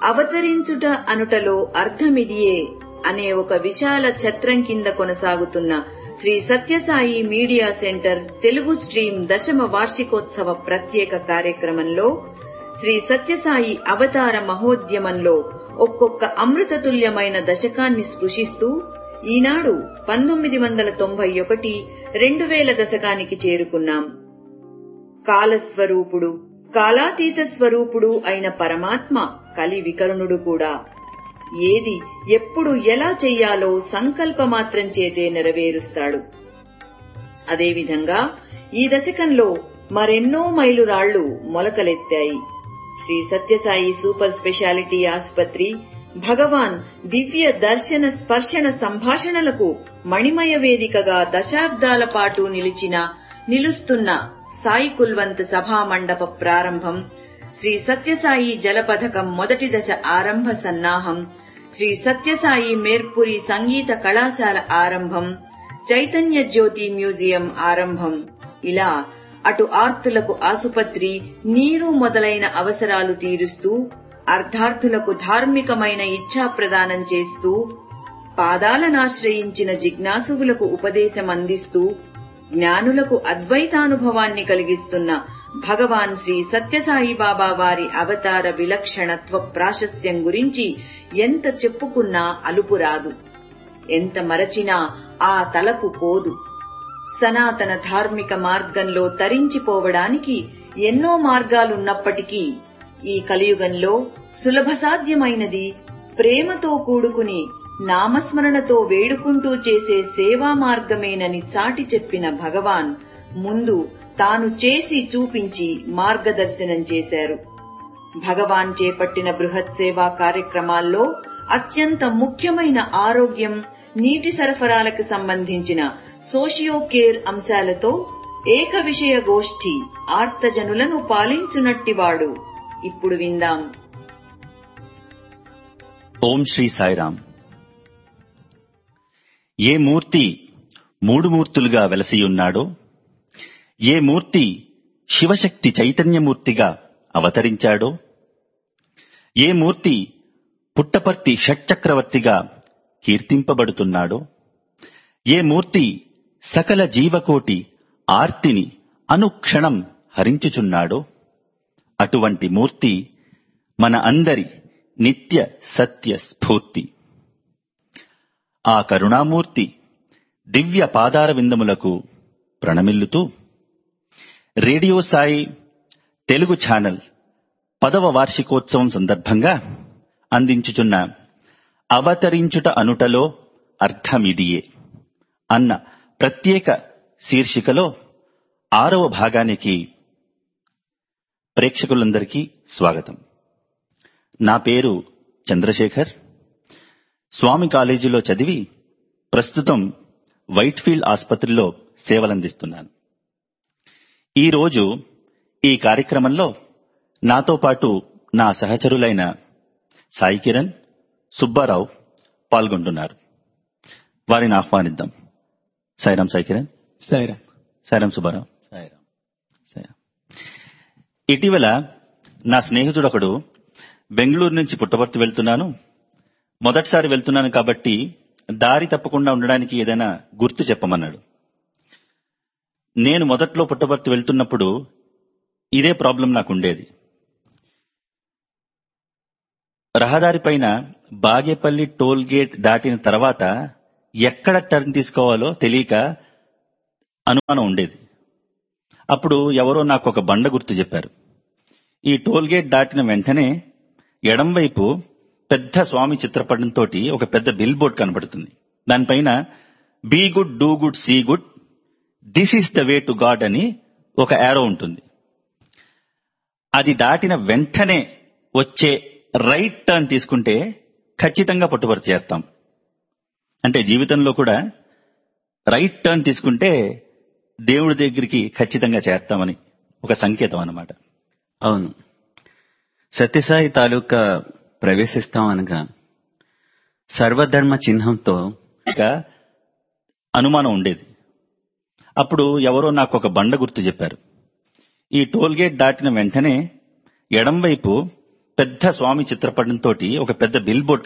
అవతరించుట అనుటలో అర్థమిదియే అనే ఒక విశాల ఛత్రం కింద కొనసాగుతున్న Sri Sathya Sai media centre Telugu stream దశమ వార్షికోత్సవ ప్రత్యేక కార్యక్రమంలో శ్రీ సత్యసాయి అవతార మహోద్యమంలో ఒక్కొక్క అమృతతుల్యమైన దశకాన్ని స్పృశిస్తూ ఈనాడు పంతొమ్మిది వందల తొంభై ఒకటి రెండు వేల దశకానికి చేరుకున్నాం కాలస్వరూపుడు కాలాతీత స్వరూపుడు అయిన పరమాత్మ కలి వికరుణుడు కూడా ఏది ఎప్పుడు ఎలా చెయ్యాలో సంకల్పమాత్రం చేతే నెరవేరుస్తాడు అదేవిధంగా ఈ దశకంలో మరెన్నో మైలురాళ్లు మొలకలెత్తాయి శ్రీ సత్యసాయి సూపర్ స్పెషాలిటీ ఆసుపత్రి భగవాన్ దివ్య దర్శన స్పర్శన సంభాషణలకు మణిమయ వేదికగా దశాబ్దాల పాటు నిలిచిన నిలుస్తున్న సాయి కుల్వంత్ సభా మండప ప్రారంభం శ్రీ సత్యసాయి జలపథకం మొదటి దశ ఆరంభ సన్నాహం శ్రీ సత్యసాయి మేర్పురి సంగీత కళాశాల ఆరంభం చైతన్య జ్యోతి మ్యూజియం ఆరంభం ఇలా అటు ఆర్తులకు ఆసుపత్రి నీరు మొదలైన అవసరాలు తీరుస్తూ అర్ధార్థులకు ధార్మికమైన ఇచ్ఛా ప్రదానం చేస్తూ పాదాలనాశ్రయించిన జిజ్ఞాసువులకు ఉపదేశం అందిస్తూ జ్ఞానులకు అద్వైతానుభవాన్ని కలిగిస్తున్న భగవాన్ శ్రీ సత్యసాయి బాబా వారి అవతార విలక్షణత్వ ప్రాశస్త్యం గురించి ఎంత చెప్పుకున్నా అలుపు రాదు ఎంత మరచినా ఆ తలపు పోదు సనాతన ధార్మిక మార్గంలో తరించిపోవడానికి ఎన్నో మార్గాలున్నప్పటికీ ఈ కలియుగంలో సులభ సాధ్యమైనది ప్రేమతో కూడుకుని నామస్మరణతో వేడుకుంటూ చేసే సేవా మార్గమేనని చాటి చెప్పిన భగవాన్ ముందు తాను చేసి చూపించి మార్గదర్శనం చేశారు భగవాన్ చేపట్టిన బృహత్ సేవా కార్యక్రమాల్లో అత్యంత ముఖ్యమైన ఆరోగ్యం నీటి సరఫరాలకు సంబంధించిన సోషియో కేర్ అంశాలతో ఏక విషయ గోష్ఠి ఆర్తజనులను పాలించునట్టివాడు ఇప్పుడు విందాం ఓం శ్రీ సాయిరాం ఏ మూర్తి మూడు మూర్తులుగా వెలసియున్నాడో ఏ మూర్తి శివశక్తి చైతన్యమూర్తిగా అవతరించాడో ఏ మూర్తి పుట్టపర్తి షట్చక్రవర్తిగా కీర్తింపబడుతున్నాడో ఏ మూర్తి సకల జీవకోటి ఆర్తిని అనుక్షణం హరించుచున్నాడో అటువంటి మూర్తి మన అందరి నిత్య సత్య స్ఫూర్తి ఆ కరుణామూర్తి దివ్య పాదార విందములకు ప్రణమిల్లుతూ రేడియో సాయి తెలుగు ఛానల్ పదవ వార్షికోత్సవం సందర్భంగా అందించుచున్న అవతరించుట అనుటలో అర్థమిదియే అన్న ప్రత్యేక శీర్షికలో ఆరవ భాగానికి ప్రేక్షకులందరికీ స్వాగతం నా పేరు చంద్రశేఖర్ స్వామి కాలేజీలో చదివి ప్రస్తుతం వైట్ఫీల్డ్ ఆసుపత్రిలో సేవలందిస్తున్నాను ఈరోజు ఈ కార్యక్రమంలో నాతో పాటు నా సహచరులైన సాయి కిరణ్ సుబ్బారావు పాల్గొంటున్నారు వారిని ఆహ్వానిద్దాం సాయిరాం సాయి కిరణ్ సైరా సాయిరాం సుబ్బారావు సాయిరాం సాయిరాం ఇటీవల నా స్నేహితుడు ఒకడు బెంగళూరు నుంచి పుట్టపర్తి వెళ్తున్నాను మొదటిసారి వెళ్తున్నాను కాబట్టి దారి తప్పకుండా ఉండడానికి ఏదైనా గుర్తు చెప్పమన్నాడు నేను మొదట్లో పుట్టపర్తి వెళ్తున్నప్పుడు ఇదే ప్రాబ్లం నాకు ఉండేది రహదారి పైన బాగేపల్లి టోల్ గేట్ దాటిన తర్వాత ఎక్కడ టర్న్ తీసుకోవాలో తెలియక అనుమానం ఉండేది అప్పుడు ఎవరో నాకు ఒక బండ గుర్తు చెప్పారు ఈ టోల్ గేట్ దాటిన వెంటనే ఎడం వైపు పెద్ద స్వామి చిత్రపటంతో ఒక పెద్ద బిల్ బోర్డ్ కనబడుతుంది దానిపైన be good do good see good this is the way to God అని ఒక యారో ఉంటుంది అది దాటిన వెంటనే వచ్చే రైట్ టర్న్ తీసుకుంటే ఖచ్చితంగా పట్టుబడి చేస్తాం అంటే జీవితంలో కూడా రైట్ టర్న్ తీసుకుంటే దేవుడి దగ్గరికి ఖచ్చితంగా చేస్తామని ఒక సంకేతం అన్నమాట అవును సత్యసాయి తాలూకా ప్రవేశిస్తాం అనగా సర్వధర్మ చిహ్నంతో ఇక అనుమానం ఉండేది అప్పుడు ఎవరో నాకు ఒక బండ గుర్తు చెప్పారు ఈ టోల్ గేట్ దాటిన వెంటనే ఎడం వైపు పెద్ద స్వామి చిత్రపటంతో ఒక పెద్ద బిల్ బోర్డ్